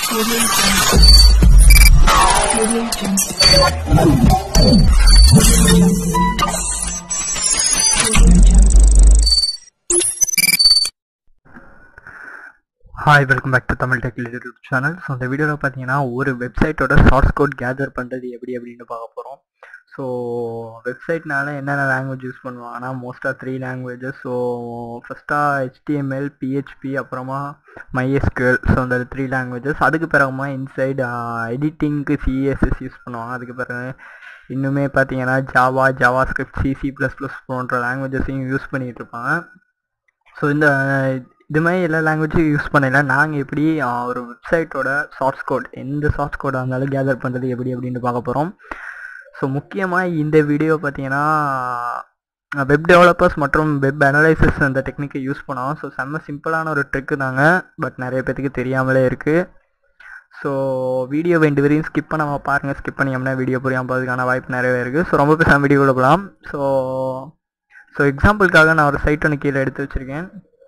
hi welcome back to Tamil tech YouTube channel so இந்த வீடியோவில் பார்த்தீங்கன்னா ஒரு வெப்சைட்டோட சார்ஸ் கோட் கேதர் பண்ணுறது எப்படி அப்படின்னு பார்க்க போகிறோம் ஸோ வெப்சைட்னால என்னென்ன லாங்குவேஜ் யூஸ் பண்ணுவாங்கன்னா மோஸ்ட்டாக த்ரீ லாங்குவேஜஸ் ஸோ ஃபஸ்ட்டாக ஹெச்டிஎம்எல் பிஹெச்பி அப்புறமா MySQL ஸோ அந்த த்ரீ லாங்குவேஜஸ் அதுக்கு பிறகுமா இன்சைடு எடிட்டிங்க்கு சிஎஸ்எஸ் யூஸ் பண்ணுவாங்க அதுக்கு பிறகு இன்னுமே பார்த்தீங்கன்னா Java JavaScript C C plus plus போன்ற லாங்குவேஜஸையும் யூஸ் பண்ணிகிட்டு இருப்பாங்க ஸோ இந்த இது மாதிரி எல்லா லாங்குவேஜும் யூஸ் பண்ணல நாங்கள் எப்படி ஆஹ், ஒரு வெப்சைட்டோட சார்ட்ஸ் கோட் எந்த சார்ட்ஸ் கோடாக இருந்தாலும் கேதர் பண்ணுறது எப்படி அப்படின்னு பார்க்க போகிறோம் ஸோ முக்கியமாக இந்த வீடியோ பார்த்தீங்கன்னா வெப் டெவலப்பர்ஸ் மற்றும் வெப் அனலைசஸ் அந்த டெக்னிக்கை யூஸ் பண்ணோம் ஸோ செம்ம சிம்பிளான ஒரு ட்ரிக்கு தாங்க பட் நிறைய பேத்துக்கு தெரியாமலே இருக்குது ஸோ வீடியோ ரெண்டு வரையும் ஸ்கிப் பண்ணாமல் பாருங்கள் ஸ்கிப் பண்ணியாமல் வீடியோ புரியாமல் போகிறதுக்கான வாய்ப்பு நிறையவே இருக்குது ஸோ ரொம்ப பேசாமல் வீடியோக்குள்ள போகலாம் ஸோ ஸோ எக்ஸாம்பிளுக்காக நான் ஒரு சைட் ஒன்று கீழே எடுத்து வச்சுருக்கேன்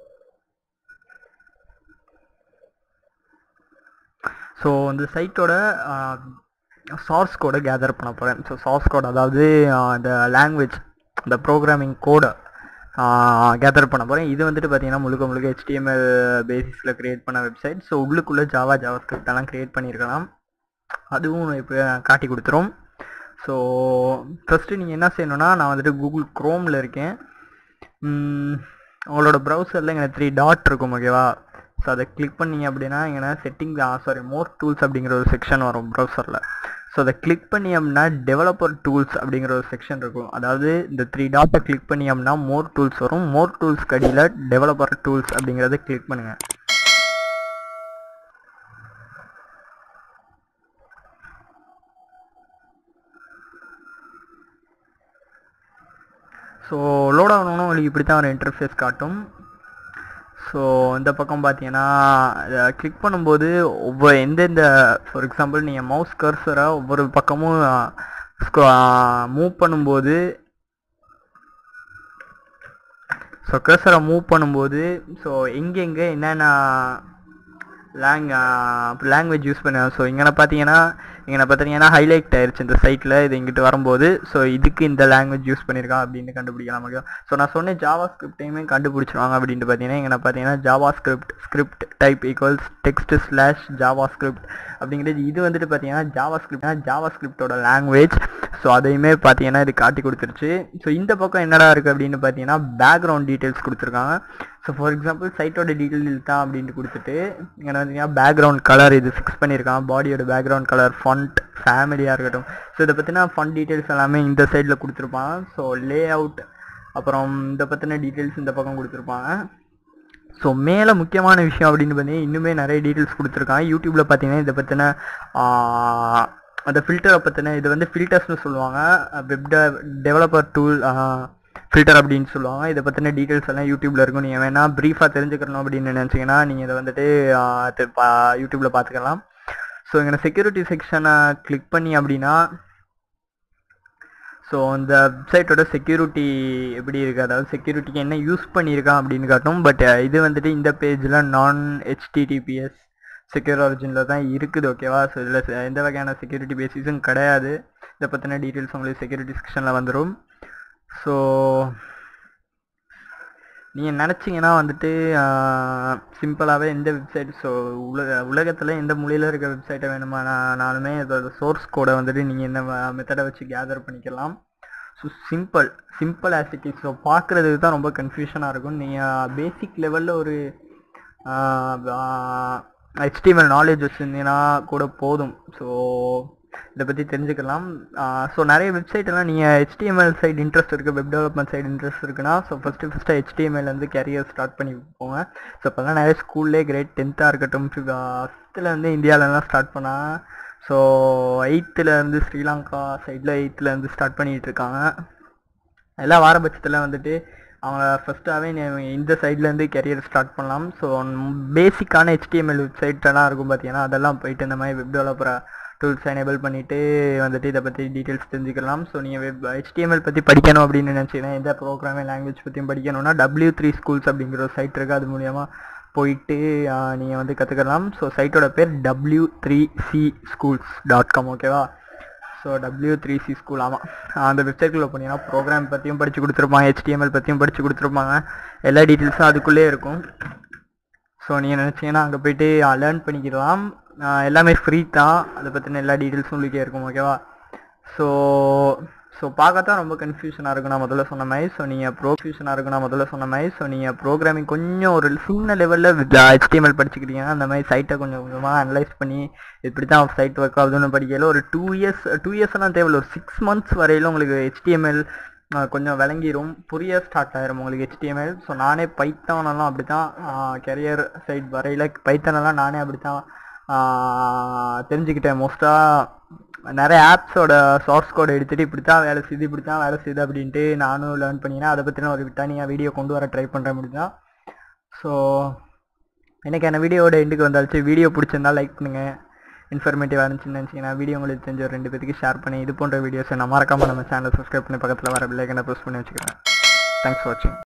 ஸோ இந்த சைட்டோட சார்ஸ் கோடை கேதர் பண்ண போகிறேன் ஸோ சார்ஸ் கோட் அதாவது ஆஹ், இந்த லாங்குவேஜ் இந்த ப்ரோக்ராமிங் கோடை கேதர் பண்ண போகிறேன் இது வந்துட்டு பார்த்தீங்கன்னா முழுக்க முழுக்க HTML பேசிஸில் க்ரியேட் பண்ண வெப்சைட் ஸோ உள்ளுக்குள்ளே ஜாவா ஜாவா ஸ்கிரிப்ட் எல்லாம் க்ரியேட் பண்ணியிருக்கலாம் அதுவும் இப்போ காட்டி கொடுத்துரும் ஸோ ஃபஸ்ட்டு நீங்கள் என்ன செய்யணும்னா நான் வந்துட்டு கூகுள் க்ரோமில் இருக்கேன் ம், உங்களோட ப்ரௌசரில் இங்கே த்ரீ டாட் இருக்கும் ஓகேவா ஸோ அதை கிளிக் பண்ணீங்க அப்படின்னா இங்கே செட்டிங் சாரி மோர் டூல்ஸ் அப்படிங்கிற ஒரு செக்ஷன் வரும் ப்ரௌசரில் ஸோ அதை கிளிக் பண்ணி அப்படின்னா டெவலப்பர் டூல்ஸ் அப்படிங்கிற ஒரு செக்ஷன் இருக்கும் அதாவது இந்த த்ரீ டாட்டை கிளிக் பண்ணி அப்படின்னா மோர் டூல்ஸ் வரும் மோர் டூல்ஸ் கடியில் டெவலப்பர் டூல்ஸ் அப்படிங்கிறத கிளிக் பண்ணுங்கள் ஸோ லோட் ஆகணும்னா உங்களுக்கு இப்படி தான் ஒரு இன்டர்ஃபேஸ் காட்டும் ஸோ இந்த பக்கம் பார்த்தீங்கன்னா கிளிக் பண்ணும்போது ஒவ்வொரு எந்தெந்த ஃபார் எக்ஸாம்பிள் நீங்கள் மவுஸ் கர்சரை ஒவ்வொரு பக்கமும் மூவ் பண்ணும்போது ஸோ கர்சரை மூவ் பண்ணும்போது ஸோ எங்கெங்கே என்னென்ன லாங் லாங்குவேஜ் யூஸ் பண்ண ஸோ இங்கே பார்த்தீங்கன்னா இங்கே பார்த்தீங்கன்னா ஹைலைட் ஆயிருச்சு இந்த சைட்டில் இது இங்கிட்டு வரும்போது ஸோ இதுக்கு இந்த லாங்குவேஜ் யூஸ் பண்ணியிருக்கான் அப்படின்னு கண்டுபிடிக்கலாம் ஓகே ஸோ நான் சொன்ன ஜாவா ஸ்கிரிப்டையுமே கண்டுபிடிச்சிருவாங்க அப்படின்ட்டு பார்த்தீங்கன்னா இங்கே பார்த்தீங்கன்னா JavaScript script type equals text slash JavaScript அப்படிங்கிறது இது வந்துட்டு பார்த்தீங்கன்னா ஜாவா ஸ்கிரிப்ட்னா ஜாவா ஸ்கிரிப்டோட லாங்குவேஜ் ஸோ அதையுமே பார்த்தீங்கன்னா இது காட்டி கொடுத்துருச்சு ஸோ இந்த பக்கம் என்னடா இருக்குது அப்படின்னு பார்த்தீங்கன்னா பேக்ரவுண்ட் டீட்டெயில்ஸ் கொடுத்துருக்காங்க ஸோ ஃபார் எக்ஸாம்பிள் சைட்டோட டீட்டெயில் தான் அப்படின்ட்டு கொடுத்துட்டு இங்கே பார்த்தீங்கன்னா பேக்ரவுண்ட் கலர் இது ஃபிக்ஸ் பண்ணியிருக்கான் பாடியோட பேக்ரவுண்ட் கலர் ஃபண்ட் ஃபேமிலியாக இருக்கட்டும் ஸோ இதை பற்றின ஃபண்ட் டீட்டெயில்ஸ் எல்லாமே இந்த சைடில் கொடுத்துருப்பான் ஸோ லே அவுட் அப்புறம் இதை பற்றின டீட்டெயில்ஸ் இந்த பக்கம் கொடுத்துருப்பாங்க ஸோ மேலே முக்கியமான விஷயம் அப்படின்னு பார்த்தீங்கன்னா இன்னுமே நிறைய டீட்டெயில்ஸ் கொடுத்துருக்காங்க யூடியூப்பில் பார்த்தீங்கன்னா இதை பற்றின அந்த ஃபில்டரை பற்றின இது வந்து ஃபில்டர்ஸ்னு சொல்லுவாங்க வெப் டெவலப்பர் டூல் ஃபில்டர் அப்படின்னு சொல்லுவாங்க இதை பற்றின டீட்டெயில்ஸ் எல்லாம் யூடியூப்பில் இருக்கும் நீங்கள் வேணால் ப்ரீஃபாக தெரிஞ்சுக்கணும் அப்படின்னு நினச்சிங்கன்னா நீங்கள் இதை வந்துட்டு ஆஹ் தெ- பா- யூடியூப்பில் பார்த்துக்கலாம் ஸோ இங்கே செக்யூரிட்டி செக்ஷனை கிளிக் பண்ணி அப்படின்னா ஸோ அந்த வெப்சைட்டோட செக்யூரிட்டி எப்படி இருக்குது அதாவது செக்யூரிட்டிக்கு என்ன யூஸ் பண்ணியிருக்கான் அப்படின்னு காட்டும் பட் இது வந்துட்டு இந்த பேஜில் நான் ஹெச்டிடிபிஎஸ் செக்யூர் ஒரிஜினில் தான் இருக்குது ஓகேவா ஸோ இதில் எந்த வகையான செக்யூரிட்டி பேசிஸும் கிடையாது இதை பற்றின டீட்டெயில்ஸ் உங்களுக்கு செக்யூரிட்டி செக்ஷனில் வந்துடும் ஸோ நீங்கள் நினச்சிங்கன்னா வந்துட்டு சிம்பிளாகவே எந்த வெப்சைட் ஸோ உலக உலகத்தில் எந்த மூலையில் இருக்க வெப்சைட்டை வேணுமானாலுமே இதோட சோர்ஸ் கோடை வந்துட்டு நீங்கள் இந்த மெத்தடை வச்சு கேதர் பண்ணிக்கலாம் ஸோ சிம்பிள் சிம்பிள் ஆசிட்டி ஸோ பார்க்குறதுக்கு தான் ரொம்ப கன்ஃபியூஷனாக இருக்கும் நீங்கள் பேசிக் லெவலில் ஒரு HTML நாலேஜ் வச்சுருந்தீங்கன்னா கூட போதும் ஸோ இதை பற்றி தெரிஞ்சுக்கலாம் ஸோ நிறைய வெப்சைட் எல்லாம் நீங்கள் HTML சைடு இன்ட்ரெஸ்ட் இருக்குது வெப் டெவலப்மெண்ட் சைடு இன்ட்ரெஸ்ட் இருக்குன்னா ஸோ ஃபஸ்ட்டு ஃபஸ்ட்டு HTML வந்து கேரியர் ஸ்டார்ட் பண்ணி போங்க ஸோ இப்போல்லாம் நிறைய ஸ்கூல்லே கிரேட் டென்த்தாக இருக்கட்டும் ஃபிஃப்த்தில் வந்து இந்தியாவிலலாம் ஸ்டார்ட் பண்ணால் ஸோ எயித்தில் இருந்து ஸ்ரீலங்கா சைடில் எயித்தில் இருந்து ஸ்டார்ட் பண்ணிகிட்டு இருக்காங்க எல்லாம் வார பட்சத்தில் வந்துட்டு அவங்க ஃபஸ்ட்டாகவே இந்த சைட்லேருந்து கெரியர் ஸ்டார்ட் பண்ணலாம் ஸோ பேசிக்கான HTML வெப்சைட் எல்லாம் இருக்கும் பார்த்தீங்கன்னா அதெல்லாம் போயிட்டு இந்த மாதிரி வெப் டெவலப்பரை டூல்ஸ் எனேபிள் பண்ணிவிட்டு வந்துட்டு இதை பற்றி டீட்டெயில்ஸ் தெரிஞ்சுக்கலாம் ஸோ நீங்கள் வெப் HTML பற்றி படிக்கணும் அப்படின்னு நினச்சிங்கன்னா எந்த ப்ரோக்ராமிங் லாங்குவேஜ் பற்றியும் படிக்கணும்னா டபிள்யூ த்ரீ ஸ்கூல்ஸ் அப்படிங்கிற ஒரு சைட் இருக்குது அது மூலியமாக போயிட்டு நீங்கள் வந்து கற்றுக்கலாம் ஸோ சைட்டோட பேர் W three C schools dot com ஓகேவா so W three C school ஆமாம் அந்த வெப்சைட்குள்ளே போனீங்கன்னா ப்ரோக்ராம் பற்றியும் படித்து கொடுத்துருப்பாங்க ஹெச்டிஎம்எல் பற்றியும் படித்து கொடுத்துருப்பாங்க எல்லா டீட்டெயில்ஸும் அதுக்குள்ளே இருக்கும் ஸோ நீங்கள் நினச்சிங்கன்னா அங்கே போயிட்டு லேர்ன் பண்ணிக்கலாம் ஆஹ் எல்லாமே ஃப்ரீ தான் அதை பற்றின எல்லா டீட்டெயில்ஸும் உங்களுக்கே இருக்கும் ஓகேவா ஸோ ஸோ பார்க்கத்தான் ரொம்ப கன்ஃபியூஷனாக இருக்கும் நான் முதல்ல சொன்ன மாதிரி ஸோ நீங்கள் ப்ரோஃபியூஷனாக இருக்கும் நான் முதல்ல சொன்ன மாதிரி ஸோ நீங்கள் ப்ரோக்ராமிங் கொஞ்சம் ஒரு சின்ன லெவலில் HTML படிச்சுக்கிட்டீங்கன்னா அந்த மாதிரி சைட்டை கொஞ்சம் கொஞ்சமாக அனலைஸ் பண்ணி இப்படி தான் சைட் ஒர்க் ஆகுதுன்னு படிக்கல ஒரு டூ இயர்ஸ் டூ இயர்ஸ்லாம் தேவையில்ல ஒரு சிக்ஸ் மந்த்ஸ் வரையிலும் உங்களுக்கு HTML ஆஹ் கொஞ்சம் விளங்கிரும் புரிய ஸ்டார்ட் ஆயிரும் உங்களுக்கு HTML ஸோ நானே பைத்தானெல்லாம் அப்படி தான் கெரியர் சைட் வரையில் பைத்தானெல்லாம் நானே அப்படி தான் தெரிஞ்சுக்கிட்டேன் மோஸ்ட்டாக நிறைய ஆப்ஸோட சோர்ஸ் கோட் எடுத்துகிட்டு இப்படி தான் வேலை செய்யுது இப்படி தான் வேலை செய்யுது அப்படின்ட்டு நானும் லேர்ன் பண்ணினேன் அதை பற்றின ஒரு தனியாக வீடியோ கொண்டு வர ட்ரை பண்ணுறேன் அப்படி தான் ஸோ எனக்கு என்ன வீடியோவோட எண்டுக்கு வந்தாச்சு வீடியோ பிடிச்சிருந்தா லைக் பண்ணுங்கள் இன்ஃபர்மேட்டிவாக இருந்துச்சுன்னு நினச்சிங்கன்னா வீடியோ உங்களுக்கு தெரிஞ்ச ஒரு ரெண்டு பேருக்கு ஷேர் பண்ணி இது போன்ற வீடியோஸை நான் மறக்காமல் நம்ம சேனலை சப்ஸ்கிரைப் பண்ணி பக்கத்தில் வர பிள்ளைகளை ப்ரெஸ் பண்ணி வச்சுக்கிறேன் தேங்க்ஸ் ஃபார் வாட்சிங்